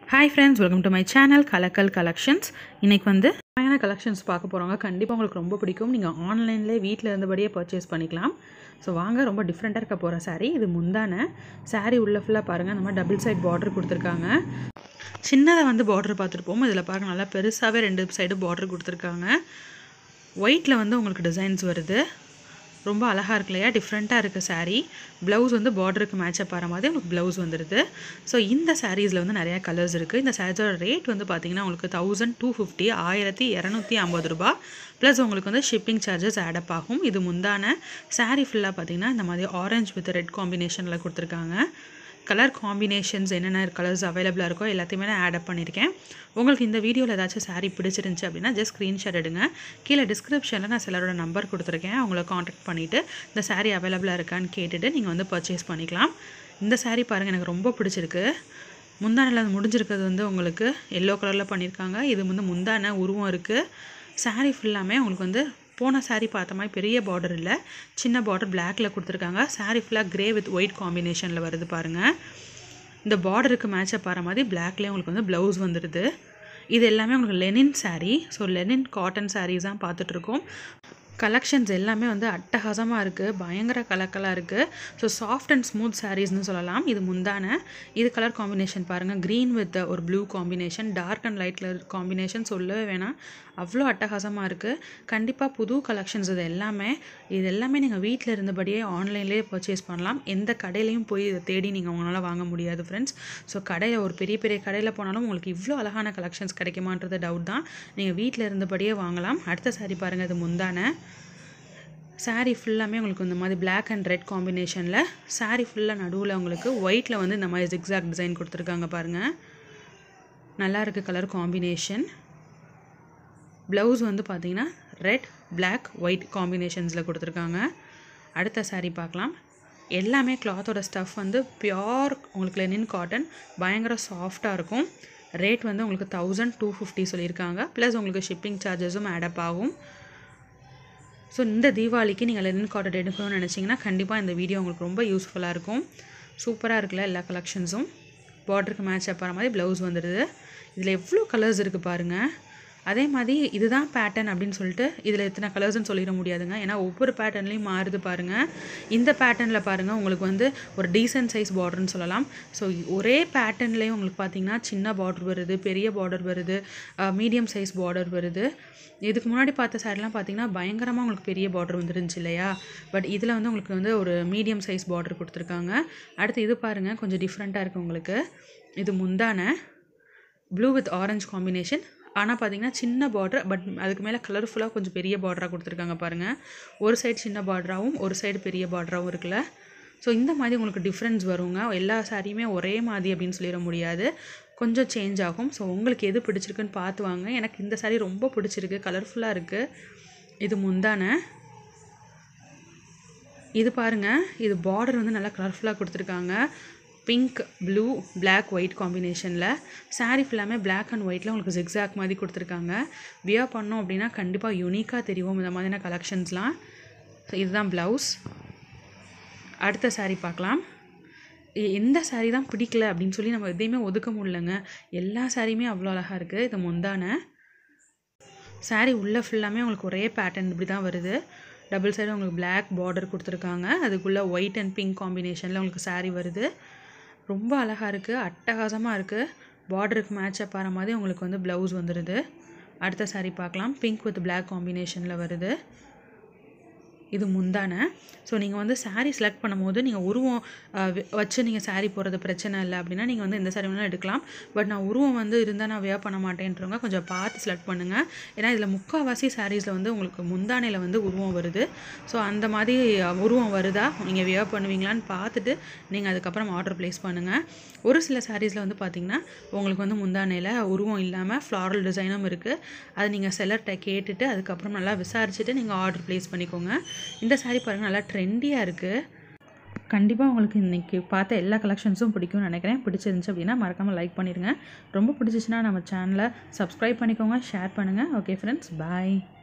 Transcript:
hi friends welcome to my channel Kalakkal collections இன்றைக்கி வந்து பயண கலெக்ஷன்ஸ் பார்க்க போகிறவங்க கண்டிப்பாக உங்களுக்கு ரொம்ப பிடிக்கும் நீங்கள் ஆன்லைன்லேயே வீட்டில் இருந்தபடியே பர்ச்சேஸ் பண்ணிக்கலாம் ஸோ வாங்க ரொம்ப டிஃப்ரெண்ட்டாக இருக்க போகிற saree இது முந்தான saree உள்ள ஃபுல்லாக பாருங்கள் இந்த மாதிரி டபுள் சைட் பார்டர் கொடுத்துருக்காங்க சின்னதாக வந்து பார்டர் பார்த்துருப்போம் இதில் பாருங்கள் நல்லா பெருசாகவே ரெண்டு சைடு பார்டர் கொடுத்துருக்காங்க ஒயிட்டில் வந்து உங்களுக்கு டிசைன்ஸ் வருது ரொம்ப அழகாக இருக்கு இல்லையா டிஃப்ரெண்ட்டாக இருக்குது saree ப்ளவுஸ் வந்து பார்டருக்கு மேட்சப் ஆகிற மாதிரி உங்களுக்கு ப்ளவுஸ் வந்துடுது ஸோ இந்த சாரீஸில் வந்து நிறையா கலர்ஸ் இருக்குது இந்த சாரீஸோட ரேட் வந்து பார்த்தீங்கன்னா உங்களுக்கு தௌசண்ட் டூ ஃபிஃப்டி ஆயிரத்தி இரநூத்தி ஐம்பது ரூபா ப்ளஸ் உங்களுக்கு வந்து ஷிப்பிங் சார்ஜஸ் ஆடப் ஆகும் இது முந்தான saree ஃபுல்லாக பார்த்தீங்கன்னா இந்த மாதிரி ஆரஞ்சு வித் ரெட் காம்பினேஷனில் கொடுத்துருக்காங்க கலர் காம்பினேஷன்ஸ் என்னென்ன கலர்ஸ் அவைலபிளாக இருக்கோ எல்லாத்தையுமே நான் ஆட் அப் பண்ணியிருக்கேன் உங்களுக்கு இந்த வீடியோவில் ஏதாச்சும் saree பிடிச்சிருந்துச்சு அப்படின்னா ஜஸ்ட் ஸ்க்ரீன்ஷாட் எடுங்க கீழே டிஸ்கிரிப்ஷனில் நான் சிலரோட நம்பர் கொடுத்துருக்கேன் அவங்கள காண்டாக்ட் பண்ணிவிட்டு இந்த saree அவைலபிளாக இருக்கான்னு கேட்டுட்டு நீங்கள் வந்து பர்ச்சேஸ் பண்ணிக்கலாம் இந்த saree பாருங்கள் எனக்கு ரொம்ப பிடிச்சிருக்கு முந்தானில் அது முடிஞ்சிருக்கிறது வந்து உங்களுக்கு எல்லோ கலரில் பண்ணியிருக்காங்க இது வந்து முந்தான உருவம் இருக்குது saree ஃபுல்லாமே உங்களுக்கு வந்து போன saree பார்த்த மாதிரி பெரிய பார்டர் இல்லை சின்ன பார்டர் பிளாக்ல கொடுத்துருக்காங்க saree ஃபுல்லாக கிரே வித் ஒயிட் காம்பினேஷனில் வருது பாருங்கள் இந்த பார்டருக்கு மேட்சப் ஆகிற மாதிரி பிளாக்லேயே உங்களுக்கு வந்து ப்ளவுஸ் வந்துடுது இது எல்லாமே உங்களுக்கு linen saree so linen cotton sarees தான் பார்த்துட்ருக்கோம் கலெக்ஷன்ஸ் எல்லாமே வந்து அட்டகாசமாக இருக்குது பயங்கர கலக்கலாக இருக்குது ஸோ சாஃப்ட் அண்ட் ஸ்மூத் சாரீஸ்னு சொல்லலாம் இது முந்தான இது கலர் காம்பினேஷன் பாருங்கள் க்ரீன் வித் ஒரு blue combination dark and light colour combination சொல்லவே வேணாம் அவ்வளோ அட்டகாசமாக இருக்குது கண்டிப்பாக புது கலெக்ஷன்ஸ் இது எல்லாமே இது எல்லாமே நீங்கள் வீட்டில் இருந்தபடியே ஆன்லைன்லேயே பர்ச்சேஸ் பண்ணலாம் எந்த கடையிலையும் போய் இதை தேடி நீங்கள் உங்களால் வாங்க முடியாது ஃப்ரெண்ட்ஸ் ஸோ கடையில் ஒரு பெரிய பெரிய கடையில் போனாலும் உங்களுக்கு இவ்வளோ அழகான கலெக்ஷன்ஸ் கிடைக்குமான்றது டவுட் தான் நீங்கள் வீட்டில் இருந்தபடியே வாங்கலாம் அடுத்த saree பாருங்கள் இது முந்தான saree ஃபுல்லாமே உங்களுக்கு இந்த மாதிரி Black அண்ட் ரெட் காம்பினேஷனில் saree ஃபுல்லாக நடுவில் உங்களுக்கு ஒயிட்டில் வந்து இந்த மாதிரி ஜிக்ஸாக் டிசைன் கொடுத்துருக்காங்க பாருங்கள் நல்லா இருக்குது கலர் காம்பினேஷன் ப்ளவுஸ் வந்து பார்த்தீங்கன்னா ரெட் Black ஒயிட் காம்பினேஷன்ஸில் கொடுத்துருக்காங்க அடுத்த saree பார்க்கலாம் எல்லாமே கிளாத்தோட ஸ்டஃப் வந்து பியோர் உங்களுக்கு லெனின் காட்டன் பயங்கர சாஃப்டாக இருக்கும் ரேட் வந்து உங்களுக்கு தௌசண்ட் டூ ஃபிஃப்டி சொல்லியிருக்காங்க ப்ளஸ் உங்களுக்கு ஷிப்பிங் சார்ஜஸும் ஆடப் ஆகும் ஸோ இந்த தீபாவளிக்கு நீங்கள் லெனின் காட்டன் எடுக்கணும்னு நினச்சிங்கன்னா கண்டிப்பாக இந்த வீடியோ உங்களுக்கு ரொம்ப யூஸ்ஃபுல்லாக இருக்கும் சூப்பராக இருக்குல்ல எல்லா கலெக்ஷன்ஸும் பார்டருக்கு மேட்ச் ஆகிற மாதிரி ப்ளவுஸ் வந்துடுது இதில் எவ்வளோ கலர்ஸ் இருக்குது பாருங்கள் அதே மாதிரி இதுதான் பேட்டர்ன் அப்படின்னு சொல்லிட்டு இதில் எத்தனை கலர்ஸ்னு சொல்லிட முடியாதுங்க ஏன்னா ஒவ்வொரு பேட்டர்ன்லேயும் மாறுது பாருங்கள் இந்த பேட்டர்னில் பாருங்கள் உங்களுக்கு வந்து ஒரு டீசென்ட் சைஸ் பார்டர்னு சொல்லலாம் ஸோ ஒரே பேட்டர்ன்லேயும் உங்களுக்கு பார்த்தீங்கன்னா சின்ன பார்டர் வருது பெரிய பார்டர் வருது மீடியம் சைஸ் பார்டர் வருது இதுக்கு முன்னாடி பார்த்த சாரிலாம் பார்த்தீங்கன்னா பயங்கரமாக உங்களுக்கு பெரிய பார்டர் வந்துருந்துச்சு இல்லையா பட் இதில் வந்து உங்களுக்கு வந்து ஒரு மீடியம் சைஸ் பார்டர் கொடுத்துருக்காங்க அடுத்து இது பாருங்கள் கொஞ்சம் டிஃப்ரெண்ட்டாக இருக்குது உங்களுக்கு இது முந்தான ப்ளூ வித் ஆரஞ்சு காம்பினேஷன் ஆனால் பார்த்தீங்கன்னா சின்ன பார்டர் பட் அதுக்கு மேலே கலர்ஃபுல்லாக கொஞ்சம் பெரிய பார்டராக கொடுத்துருக்காங்க பாருங்கள் ஒரு சைடு சின்ன பார்டராகவும் ஒரு சைடு பெரிய பார்டராகவும் இருக்குல்ல ஸோ இந்த மாதிரி உங்களுக்கு டிஃப்ரென்ஸ் வருங்க எல்லா சாரியுமே ஒரே மாதிரி அப்படின்னு சொல்லிட முடியாது கொஞ்சம் சேஞ்ச் ஆகும் ஸோ உங்களுக்கு எது பிடிச்சிருக்குன்னு பார்த்து வாங்க எனக்கு இந்த சாரீ ரொம்ப பிடிச்சிருக்கு கலர்ஃபுல்லாக இருக்குது இது முந்தான இது பாருங்கள் இது பார்டர் வந்து நல்லா கலர்ஃபுல்லாக கொடுத்துருக்காங்க பிங்க் ப்ளூ பிளாக் ஒயிட் காம்பினேஷனில் saree ஃபுல்லாமே பிளாக் அண்ட் ஒயிட்டில் உங்களுக்கு ஜிக்ஸாக் மாதிரி கொடுத்துருக்காங்க வியர் பண்ணோம் அப்படின்னா கண்டிப்பாக யூனிக்காக தெரியும் இந்த மாதிரியான கலெக்ஷன்ஸ்லாம் ஸோ இதுதான் ப்ளவுஸ் அடுத்த saree பார்க்கலாம் எ- எந்த saree தான் பிடிக்கல அப்படின்னு சொல்லி நம்ம எதையுமே ஒதுக்க முடியலங்க எல்லா சாரியுமே அவ்வளோ அழகாக இருக்குது இது முந்தான saree உள்ளே ஃபுல்லாமே உங்களுக்கு ஒரே பேட்டர்ன் இப்படி தான் வருது டபுள் சைடு உங்களுக்கு Black பார்டர் கொடுத்துருக்காங்க அதுக்குள்ளே ஒயிட் அண்ட் பிங்க் காம்பினேஷனில் உங்களுக்கு saree வருது ரொம்ப அழகாக இருக்குது அட்டகாசமாக இருக்குது பார்டருக்கு மேட்சப் ஆகிற மாதிரி உங்களுக்கு வந்து ப்ளவுஸ் வந்துடுது அடுத்த saree பார்க்கலாம் பிங்க் வித் Black காம்பினேஷனில் வருது இது முந்தான ஸோ நீங்கள் வந்து saree செலக்ட் பண்ணும்போது நீங்கள் உருவம் அஹ், வெ- வச்சு நீங்கள் saree போடுறது பிரச்சனை இல்லை அப்படின்னா நீங்கள் வந்து எந்த saree வேணாலும் எடுக்கலாம் பட் நான் உருவம் வந்து இருந்தால் நான் வேர் பண்ண மாட்டேன்றவங்க கொஞ்சம் பார்த்து செலக்ட் பண்ணுங்கள் ஏன்னா இதில் முக்கால்வாசி சாரீஸில் வந்து உங்களுக்கு முந்தானையில் வந்து உருவம் வருது ஸோ அந்த மாதிரி அஹ், உருவம் வருதா நீங்கள் வேர் பண்ணுவீங்களான்னு பார்த்துட்டு நீங்கள் அதுக்கப்புறம் ஆர்டர் ப்ளேஸ் பண்ணுங்கள் ஒரு சில சாரீஸில் வந்து பார்த்தீங்கன்னா உங்களுக்கு வந்து முந்தானையில் உருவம் இல்லாமல் ஃப்ளாரல் டிசைனும் இருக்குது அது நீங்கள் செல்லர்கிட்ட கேட்டுட்டு அதுக்கப்புறம் நல்லா விசாரிச்சுட்டு நீங்கள் ஆர்டர் ப்ளேஸ் பண்ணிக்கோங்க இந்த saree பாருங்கள் நல்லா ட்ரெண்டியாக இருக்குது கண்டிப்பாக உங்களுக்கு இன்றைக்கி பார்த்த எல்லா கலெக்ஷன்ஸும் பிடிக்கும்னு நினைக்கிறேன் பிடிச்சிருந்துச்சு அப்படின்னா மறக்காமல் லைக் பண்ணிடுங்க ரொம்ப பிடிச்சிச்சின்னா நம்ம சேனலை சப்ஸ்கிரைப் பண்ணிக்கோங்க ஷேர் பண்ணுங்கள் ஓகே ஃப்ரெண்ட்ஸ் பாய்